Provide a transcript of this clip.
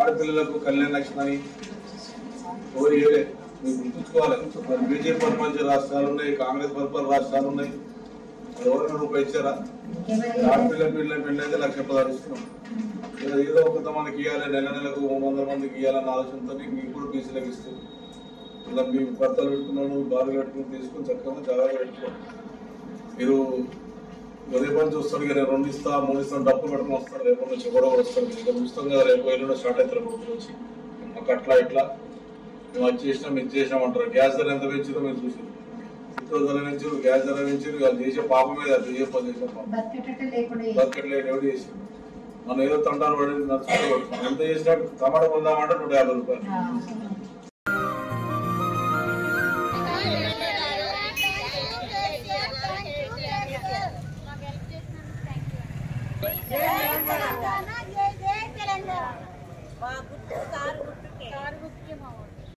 ఆడపిల్లలకు కళ్యాణ లక్ష్మి అని ఎవరు ఇవ్వలే మీరు గుర్తుంచుకోవాలి మరి బీజేపీ పరిపాలించే రాష్ట్రాలు ఉన్నాయి కాంగ్రెస్ పరిపాలన రాష్ట్రాలు ఉన్నాయి మరి ఎవరైనా రూపాయి ఇచ్చారా ఆడపిల్ల పిల్లల పెళ్ళి అయితే లక్ష పదహారు ఇస్తున్నాం ఏదో ఏదో కొంత మందికి ఇవ్వాలి నెల నెలకు మూడు వందల మందికి ఇవ్వాలన్న ఆలోచనతో మీకు కూడా బీసీలకు ఇస్తూ ఇలా మీ భర్తలు పెట్టుకున్నాను బాధలు పెట్టుకుని తీసుకుని చక్కగా జాగ్రత్త పెట్టుకోండి మీరు ఉదయం పని చూస్తాడు ఇక నేను రెండు ఇస్తా మూడు ఇస్తాను డబ్బులు పెట్టుకుని వస్తాను రేపు నుంచి గొడవ వస్తాను ఇక చూస్తాం కదా రేపు ఎల్లుండి స్టార్ట్ అవుతారు రోజు వచ్చి మాకు అట్లా ఇట్లా మేము అది చేసినాం ఇది చేసినాం అంటారు గ్యాస్ ధర ఎంత పెంచిందో మీరు చూసి పెట్రోల్ ధర పెంచారు గ్యాస్ ధర పెంచారు వాళ్ళు చేసే పాపం మీద అది ఏ పని చేసే పాపం బతికేటట్టు లేకుండా బతకట్లేదు ఎవడు చేసి మనం ఏదో తంటాలు పడి నడుచుకుంటూ ఎంత చేసినా టమాటా కొందామంటే నూట యాభై రూపాయలు ఆ.